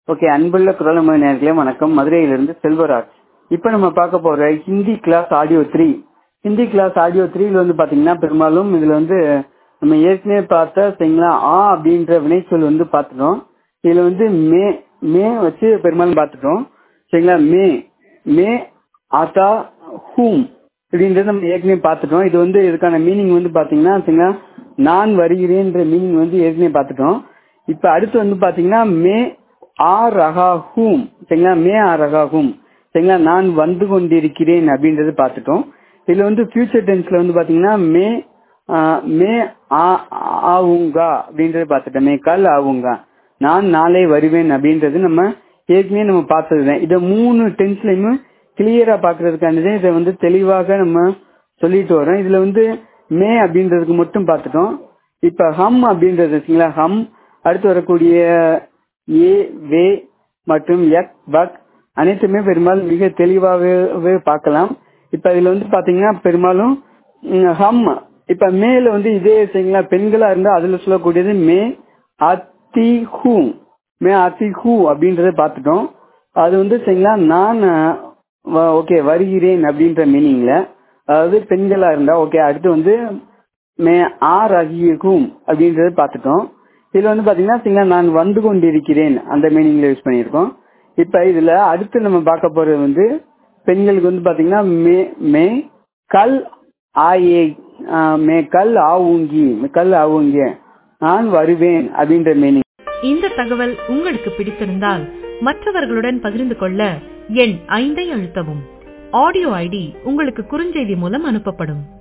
okay அன்புள்ள குரலமை நேர்களே வணக்கம் மதுரையிலிருந்து செல்வராஜ் இப்போ நம்ம பார்க்க போற Hindi class audio three Hindi class audio த்ரீல வந்து பாத்தீங்கன்னா பெரும்பாலும் இதுல வந்து நம்ம ஏற்கனவே பார்த்த சரிங்களா ஆ அப்படின்ற வினைச்சொல் வந்து பார்த்துட்டோம் இதுல வந்து மே மே வச்சு பெரும்பாலும் பார்த்துட்டோம் சரிங்களா மே மே ஆத்தா ஹூம் அப்படின்றது நம்ம ஏற்கனவே பார்த்துட்டோம் இது வந்து இதுக்கான மீனிங் வந்து பாத்தீங்கன்னா சரிங்களா நான் வருகிறேன்ற மீனிங் வந்து ஏற்கனவே பார்த்துட்டோம் இப்ப அடுத்து வந்து பாத்தீங்கன்னா மே ஆ ரகா ஹூம் சரிங்களா மே ஆ ரகா ஹூம் சரிங்களா நான் வந்து கொண்டிருக்கிறேன் அப்படின்றது பார்த்துட்டோம் இதுல வந்து ஃபியூச்சர் டென்ஸ்ல வந்து பாத்தீங்கன்னா மே ஆ, மே ஆ- ஆவுங்கா அப்படின்றது பார்த்துட்டோம் மே கல் ஆவுங்கா நான் நாளை வருவேன் அப்படின்றது நம்ம ஏற்கனவே நம்ம பார்த்ததுதான் இதை மூணு டென்ஸ்லயுமே கிளியரா பாக்குறதுக்கானது இதை வந்து தெளிவாக நம்ம சொல்லிட்டு வரோம் இதுல வந்து மே அப்படின்றதுக்கு மட்டும் பார்த்துட்டோம் இப்ப ஹம் அப்படின்றது இருக்குங்களா ஹம் அடுத்து வரக்கூடிய ஏ வே மற்றும் எக் பக் அனைத்துமே பெரும்பாலும் மிக தெளிவாகவே பார்க்கலாம் இப்ப இதுல வந்து பாத்தீங்கன்னா பெரும்பாலும் ம், ஹம் இப்ப மேல வந்து இதே சரிங்களா பெண்களா இருந்தா அதுல சொல்லக்கூடியது மே அத்தி ஹூ மே அத்தி ஹூ அப்படின்றத பார்த்துட்டோம் அது வந்து சரிங்களா நான் ஓகே வருகிறேன் அப்படின்ற மீனிங்ல அதாவது பெண்களா இருந்தா ஓகே அடுத்து வந்து மே ஆர் அகியும் அப்படின்றத பார்த்துட்டோம் இதுல வந்து பாத்தீங்கன்னா சரிங்களா நான் வந்து கொண்டிருக்கிறேன் அந்த மீனிங்ல யூஸ் பண்ணியிருக்கோம் இப்ப இதுல அடுத்து நம்ம பார்க்க போறது வந்து பெண்களுக்கு வந்து பாத்தீங்கன்னா மே மே கல் ஆயே ஆ, மே கல் ஆவுங்கி மே கல் ஆவுங்க நான் வருவேன் அப்படின்ற மீனிங் இந்த தகவல் உங்களுக்கு பிடித்திருந்தால் மற்றவர்களுடன் பகிர்ந்து கொள்ள எண் ஐந்தை அழுத்தவும் ஆடியோ ஐடி உங்களுக்கு குறுஞ்செய்தி மூலம் அனுப்பப்படும்